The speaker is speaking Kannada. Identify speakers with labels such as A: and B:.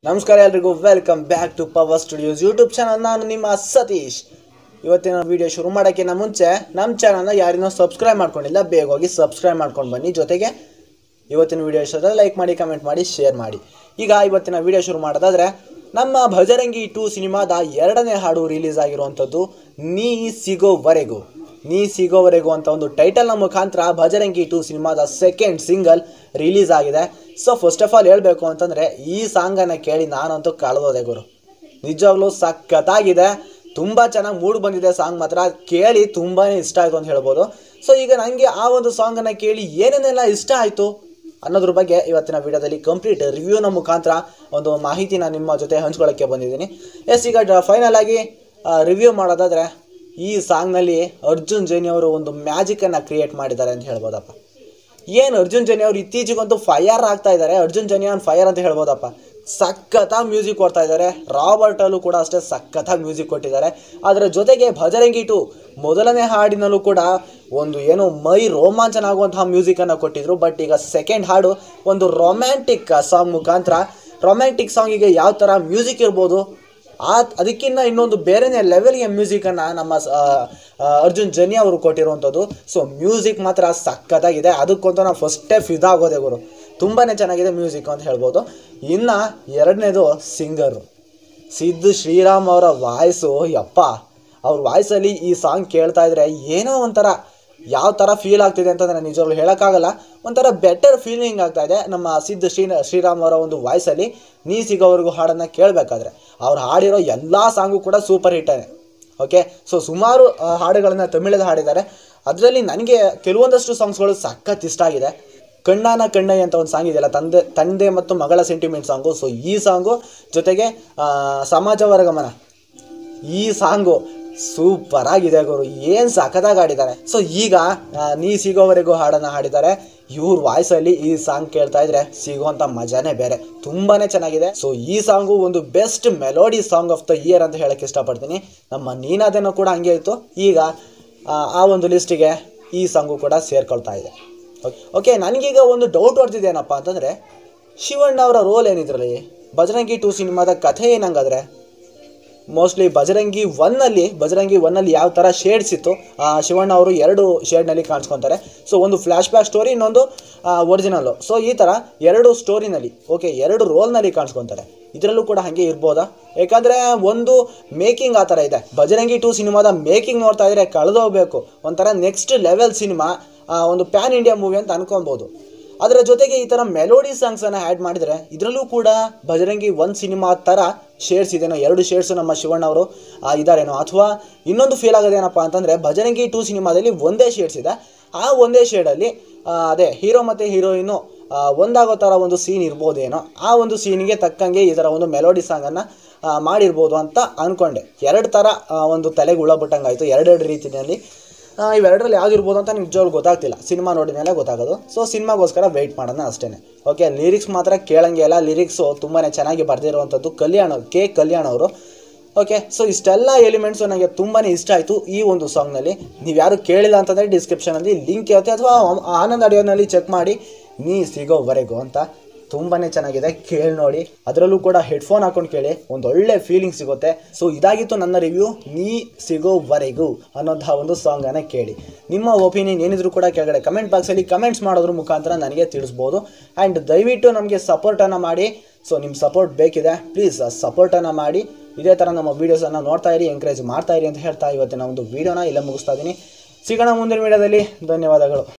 A: ನಮಸ್ಕಾರ ಎಲ್ರಿಗೂ welcome back to power studios YouTube channel ನಾನು ನಿಮ್ಮ ಸತೀಶ್ ಇವತ್ತಿನ ವಿಡಿಯೋ ಶುರು ಮಾಡೋಕ್ಕಿಂತ ಮುಂಚೆ ನಮ್ಮ ಚಾನಲ್ನ ಯಾರಿನೋ ಸಬ್ಸ್ಕ್ರೈಬ್ ಮಾಡ್ಕೊಂಡಿಲ್ಲ ಬೇಗ ಹೋಗಿ ಸಬ್ಸ್ಕ್ರೈಬ್ ಮಾಡ್ಕೊಂಡು ಬನ್ನಿ ಜೊತೆಗೆ ಇವತ್ತಿನ ವಿಡಿಯೋ ಇಷ್ಟ ಲೈಕ್ ಮಾಡಿ ಕಮೆಂಟ್ ಮಾಡಿ ಶೇರ್ ಮಾಡಿ ಈಗ ಇವತ್ತಿನ ವಿಡಿಯೋ ಶುರು ಮಾಡೋದಾದ್ರೆ ನಮ್ಮ ಭಜರಂಗಿ ಟೂ ಸಿನಿಮಾದ ಎರಡನೇ ಹಾಡು ರಿಲೀಸ್ ಆಗಿರುವಂಥದ್ದು ನೀ ಸಿಗೋವರೆಗೂ ನೀ ಸಿಗೋವರೆಗೂ ಅಂತ ಒಂದು ಟೈಟಲ್ನ ಮುಖಾಂತರ ಭಜರಂಗಿ ಟೂ ಸಿನಿಮಾದ ಸೆಕೆಂಡ್ ಸಿಂಗಲ್ ರಿಲೀಸ್ ಆಗಿದೆ ಸೊ ಫಸ್ಟ್ ಆಫ್ ಆಲ್ ಹೇಳಬೇಕು ಅಂತಂದರೆ ಈ ಸಾಂಗನ್ನು ಕೇಳಿ ನಾನಂತೂ ಕಳೆದೋದೆ ಗುರು ನಿಜವಾಗ್ಲೂ ಸಖತ್ತಾಗಿದೆ ತುಂಬ ಚೆನ್ನಾಗಿ ಮೂಡ್ ಬಂದಿದೆ ಸಾಂಗ್ ಮಾತ್ರ ಕೇಳಿ ತುಂಬಾ ಇಷ್ಟ ಆಯಿತು ಅಂತ ಹೇಳ್ಬೋದು ಸೊ ಈಗ ನನಗೆ ಆ ಒಂದು ಸಾಂಗನ್ನು ಕೇಳಿ ಏನೇನೆಲ್ಲ ಇಷ್ಟ ಆಯಿತು ಅನ್ನೋದ್ರ ಬಗ್ಗೆ ಇವತ್ತಿನ ವಿಡಿಯೋದಲ್ಲಿ ಕಂಪ್ಲೀಟ್ ರಿವ್ಯೂನ ಮುಖಾಂತರ ಒಂದು ಮಾಹಿತಿನ ನಿಮ್ಮ ಜೊತೆ ಹಂಚ್ಕೊಳ್ಳೋಕ್ಕೆ ಬಂದಿದ್ದೀನಿ ಎಸ್ ಈಗ ಫೈನಲ್ ಆಗಿ ರಿವ್ಯೂ ಮಾಡೋದಾದರೆ ಈ ಸಾಂಗ್ನಲ್ಲಿ ಅರ್ಜುನ್ ಜೈನಿ ಅವರು ಒಂದು ಮ್ಯಾಜಿಕನ್ನು ಕ್ರಿಯೇಟ್ ಮಾಡಿದ್ದಾರೆ ಅಂತ ಹೇಳ್ಬೋದಪ್ಪ ಏನು ಅರ್ಜುನ್ ಜನಿ ಅವ್ರು ಇತ್ತೀಚೆಗಂತೂ ಫೈರ್ ಆಗ್ತಾ ಇದ್ದಾರೆ ಅರ್ಜುನ್ ಜನಿ ಅವ್ನು ಫೈರ್ ಅಂತ ಹೇಳ್ಬೋದಪ್ಪ ಸಖತ್ತಾಗಿ ಮ್ಯೂಸಿಕ್ ಕೊಡ್ತಾ ಇದ್ದಾರೆ ರಾಬರ್ಟ್ ಅಲ್ಲೂ ಕೂಡ ಅಷ್ಟೇ ಸಖತ್ತಾಗಿ ಮ್ಯೂಸಿಕ್ ಕೊಟ್ಟಿದ್ದಾರೆ ಅದರ ಜೊತೆಗೆ ಭಜರಂಗಿ ಟು ಮೊದಲನೇ ಹಾಡಿನಲ್ಲೂ ಕೂಡ ಒಂದು ಏನು ಮೈ ರೋಮಾಂಚನ ಆಗುವಂತಹ ಮ್ಯೂಸಿಕನ್ನು ಕೊಟ್ಟಿದ್ರು ಬಟ್ ಈಗ ಸೆಕೆಂಡ್ ಹಾಡು ಒಂದು ರೊಮ್ಯಾಂಟಿಕ್ ಸಾಂಗ್ ಮುಖಾಂತರ ರೊಮ್ಯಾಂಟಿಕ್ ಸಾಂಗಿಗೆ ಯಾವ ಥರ ಮ್ಯೂಸಿಕ್ ಇರ್ಬೋದು ಆ ಅದಕ್ಕಿಂತ ಇನ್ನೊಂದು ಬೇರೆನೇ ಲೆವೆಲ್ಗೆ ಮ್ಯೂಸಿಕನ್ನು ನಮ್ಮ ಸ- ಆ, ಆ, ಅರ್ಜುನ್ ಜನಿ ಅವರು ಕೊಟ್ಟಿರುವಂಥದ್ದು ಸೊ ಮ್ಯೂಸಿಕ್ ಮಾತ್ರ ಸಖತ್ತಾಗಿದೆ ಅದಕ್ಕಂತ ನಾವು ಫಸ್ಟೇ ಫಿದಾಗೋದೆ ಗುರು ತುಂಬಾ ಚೆನ್ನಾಗಿದೆ ಮ್ಯೂಸಿಕ್ ಅಂತ ಹೇಳ್ಬೋದು ಇನ್ನು ಎರಡನೇದು ಸಿಂಗರು ಸಿದ್ದು ಶ್ರೀರಾಮ್ ಅವರ ವಾಯ್ಸು ಯಪ್ಪ ಅವ್ರ ವಾಯ್ಸಲ್ಲಿ ಈ ಸಾಂಗ್ ಕೇಳ್ತಾ ಇದ್ರೆ ಏನೋ ಒಂಥರ ಯಾವ ಥರ ಫೀಲ್ ಆಗ್ತಿದೆ ಅಂತ ನಾನು ನಿಜವಾಗ್ಲೂ ಹೇಳೋಕ್ಕಾಗಲ್ಲ ಒಂಥರ ಬೆಟರ್ ಫೀಲಿಂಗ್ ಆಗ್ತಾ ಇದೆ ನಮ್ಮ ಸಿದ್ದು ಶ್ರೀ ಶ್ರೀರಾಮ್ ಅವರ ಒಂದು ವಾಯ್ಸಲ್ಲಿ ನೀ ಸಿಗೋವರೆಗೂ ಹಾಡನ್ನು ಕೇಳಬೇಕಾದ್ರೆ ಅವ್ರು ಹಾಡಿರೋ ಎಲ್ಲ ಸಾಂಗು ಕೂಡ ಸೂಪರ್ ಹಿಟ್ಟೇ ಓಕೆ ಸೊ ಸುಮಾರು ಆ, ಹಾಡುಗಳನ್ನು ತಮಿಳಲ್ಲಿ ಹಾಡಿದ್ದಾರೆ ಅದರಲ್ಲಿ ನನಗೆ ಕೆಲವೊಂದಷ್ಟು ಸಾಂಗ್ಸ್ಗಳು ಸಖತ್ ಇಷ್ಟ ಆಗಿದೆ ಕಣ್ಣಾನ ಕಣ್ಣಯ್ಯ ಅಂತ ಒಂದು ಸಾಂಗ್ ಇದೆಯಲ್ಲ ತಂದೆ ತಂದೆ ಮತ್ತು ಮಗಳ ಸೆಂಟಿಮೆಂಟ್ ಸಾಂಗು ಸೊ ಈ ಸಾಂಗು ಜೊತೆಗೆ ಆ, ಸಮಾಜ ವರ್ಗಮನ ಈ ಸಾಂಗು ಸೂಪರ್ ಆಗಿದೆ ಗುರು ಏನು ಸಖತ್ತಾಗಿ ಹಾಡಿದ್ದಾರೆ ಸೊ ಈಗ ಆ, ನೀ ಸಿಗೋವರೆಗೂ ಹಾಡನ್ನು ಹಾಡಿದ್ದಾರೆ ಇವ್ರ ವಾಯ್ಸಲ್ಲಿ ಈ ಸಾಂಗ್ ಕೇಳ್ತಾ ಇದ್ರೆ ಸಿಗುವಂಥ ಮಜಾನೇ ಬೇರೆ ತುಂಬಾನೇ ಚೆನ್ನಾಗಿದೆ ಸೊ ಈ ಸಾಂಗು ಒಂದು best melody song of the year ಅಂತ ಹೇಳಕ್ಕೆ ಇಷ್ಟಪಡ್ತೀನಿ ನಮ್ಮ ನೀನಾದೇನೋ ಕೂಡ ಹಂಗೆ ಇತ್ತು ಈಗ ಆ, ಆ ಒಂದು ಲಿಸ್ಟಿಗೆ ಈ ಸಾಂಗು ಕೂಡ ಸೇರ್ಕೊಳ್ತಾ ಇದೆ ಓಕೆ ನನಗೀಗ ಒಂದು ಡೌಟ್ ಹೊಡ್ತಿದ್ದೇನಪ್ಪ ಅಂತಂದರೆ ಶಿವಣ್ಣ ಅವರ ರೋಲ್ ಏನಿದ್ರಲ್ಲಿ ಬಜರಂಗಿ ಟೂ ಸಿನಿಮಾದ ಕಥೆ ಏನಂಗಾದ್ರೆ ಮೋಸ್ಟ್ಲಿ ಬಜರಂಗಿ ಒನ್ನಲ್ಲಿ ಬಜರಂಗಿ ಒನ್ನಲ್ಲಿ ಯಾವ ಥರ ಶೇಡ್ಸ್ ಇತ್ತು ಆ, ಶಿವಣ್ಣ ಅವರು ಎರಡು ಶೇಡ್ನಲ್ಲಿ ಕಾಣಿಸ್ಕೊತಾರೆ ಸೊ ಒಂದು ಫ್ಲ್ಯಾಶ್ ಬ್ಯಾಕ್ ಸ್ಟೋರಿ ಇನ್ನೊಂದು ಒರಿಜಿನಲ್ಲು ಸೊ ಈ ಥರ ಎರಡು ಸ್ಟೋರಿನಲ್ಲಿ ಓಕೆ ಎರಡು ರೋಲ್ನಲ್ಲಿ ಕಾಣಿಸ್ಕೊತಾರೆ ಇದರಲ್ಲೂ ಕೂಡ ಹಾಗೆ ಇರ್ಬೋದಾ ಯಾಕಂದರೆ ಒಂದು ಮೇಕಿಂಗ್ ಆ ಥರ ಇದೆ ಬಜರಂಗಿ ಟೂ ಸಿನಿಮಾದ ಮೇಕಿಂಗ್ ನೋಡ್ತಾ ಇದ್ರೆ ಕಳೆದೋಗ್ಬೇಕು ಒಂಥರ ನೆಕ್ಸ್ಟ್ ಲೆವೆಲ್ ಸಿನಿಮಾ ಒಂದು ಪ್ಯಾನ್ ಇಂಡಿಯಾ ಮೂವಿ ಅಂತ ಅನ್ಕೊಬೋದು ಅದರ ಜೊತೆಗೆ ಈ ಥರ ಮೆಲೋಡಿ ಸಾಂಗ್ಸನ್ನು ಆ್ಯಡ್ ಮಾಡಿದರೆ ಇದರಲ್ಲೂ ಕೂಡ ಬಜರಂಗಿ ಒಂದು ಸಿನಿಮಾ ಥರ ಶೇಡ್ಸ್ ಇದೆನೋ ಎರಡು ಶೇಡ್ಸು ನಮ್ಮ ಶಿವಣ್ಣ ಅವರು ಇದ್ದಾರೇನೋ ಅಥವಾ ಇನ್ನೊಂದು ಫೀಲ್ ಆಗೋದೇನಪ್ಪ ಅಂತಂದರೆ ಬಜರಂಗಿ ಟೂ ಸಿನಿಮಾದಲ್ಲಿ ಒಂದೇ ಶೇಡ್ಸ್ ಇದೆ ಆ ಒಂದೇ ಶೇಡಲ್ಲಿ ಅದೇ ಹೀರೋ ಮತ್ತು ಹೀರೋಯಿನು ಒಂದಾಗೋ ಥರ ಒಂದು ಸೀನ್ ಇರ್ಬೋದೇನೋ ಆ ಒಂದು ಸೀನಿಗೆ ತಕ್ಕಂಗೆ ಈ ಥರ ಒಂದು ಮೆಲೋಡಿ ಸಾಂಗನ್ನು ಮಾಡಿರ್ಬೋದು ಅಂತ ಅಂದ್ಕೊಂಡೆ ಎರಡು ಥರ ಆ, ಒಂದು ತಲೆಗೆ ಹುಳ ಬಿಟ್ಟಂಗಾಯಿತು ಎರಡೆರಡು ರೀತಿಯಲ್ಲಿ ಆ, ಇವೆರಡರಲ್ಲಿ ಯಾವ್ದು ಇರ್ಬೋದು ಅಂತ ನಿಜವಾಗ್ಲೂ ಗೊತ್ತಾಗ್ತಿಲ್ಲ ಸಿನಿಮಾ ನೋಡಿದ ಮೇಲೆ ಗೊತ್ತಾಗೋದು ಸೊ ಸಿನಿಮಾಗೋಸ್ಕರ ವೆಯ್ಟ್ ಮಾಡೋಣ ಅಷ್ಟೇ ಓಕೆ ಲಿರಿಕ್ಸ್ ಮಾತ್ರ ಕೇಳಂಗೆ ಇಲ್ಲ ಲಿರಿಕ್ಸು ತುಂಬಾ ಚೆನ್ನಾಗಿ ಬರೆದಿರುವಂಥದ್ದು ಕಲ್ಯಾಣ್ ಅವ್ರು ಕೆ ಕಲ್ಯಾಣ್ ಅವರು ಓಕೆ ಸೊ ಇಷ್ಟೆಲ್ಲ ಎಲಿಮೆಂಟ್ಸು ನನಗೆ ತುಂಬಾ ಇಷ್ಟ ಆಯಿತು ಈ ಒಂದು ಸಾಂಗ್ನಲ್ಲಿ ನೀವು ಯಾರು ಕೇಳಿಲ್ಲ ಅಂತಂದರೆ ಡಿಸ್ಕ್ರಿಪ್ಷನಲ್ಲಿ ಲಿಂಕ್ ಇರುತ್ತೆ ಅಥವಾ ಆನಂದ್ ಆಡಿಯೋನಲ್ಲಿ ಚೆಕ್ ಮಾಡಿ ನೀ ಸಿಗೋವರೆಗೂ ಅಂತ ತುಂಬಾ ಚೆನ್ನಾಗಿದೆ ಕೇಳಿ ನೋಡಿ ಅದರಲ್ಲೂ ಕೂಡ ಹೆಡ್ಫೋನ್ ಹಾಕೊಂಡು ಕೇಳಿ ಒಂದು ಒಳ್ಳೆ ಫೀಲಿಂಗ್ ಸಿಗುತ್ತೆ ಸೊ ಇದಾಗಿತ್ತು ನನ್ನ ರಿವ್ಯೂ ನೀ ಸಿಗೋವರೆಗೂ ಅನ್ನೋಂತಹ ಒಂದು ಸಾಂಗನ್ನು ಕೇಳಿ ನಿಮ್ಮ ಒಪಿನಿಯನ್ ಏನಿದ್ರು ಕೂಡ ಕೆಳಗಡೆ ಕಮೆಂಟ್ ಬಾಕ್ಸಲ್ಲಿ ಕಮೆಂಟ್ಸ್ ಮಾಡೋದ್ರ ಮುಖಾಂತರ ನನಗೆ ತಿಳಿಸ್ಬೋದು ಆ್ಯಂಡ್ ದಯವಿಟ್ಟು ನಮಗೆ ಸಪೋರ್ಟನ್ನು ಮಾಡಿ ಸೊ ನಿಮ್ಮ ಸಪೋರ್ಟ್ ಬೇಕಿದೆ ಪ್ಲೀಸ್ ಸಪೋರ್ಟನ್ನು ಮಾಡಿ ಇದೇ ಥರ ನಮ್ಮ ವೀಡಿಯೋಸನ್ನು ನೋಡ್ತಾ ಇರಿ ಎಂಕರೇಜ್ ಮಾಡ್ತಾ ಇರಿ ಅಂತ ಹೇಳ್ತಾ ಇವತ್ತಿನ ಒಂದು ವೀಡಿಯೋನ ಇಲ್ಲೇ ಮುಗಿಸ್ತಾ ಇದ್ದೀನಿ ಸಿಗೋಣ ಮುಂದಿನ ವೀಡಿಯೋದಲ್ಲಿ ಧನ್ಯವಾದಗಳು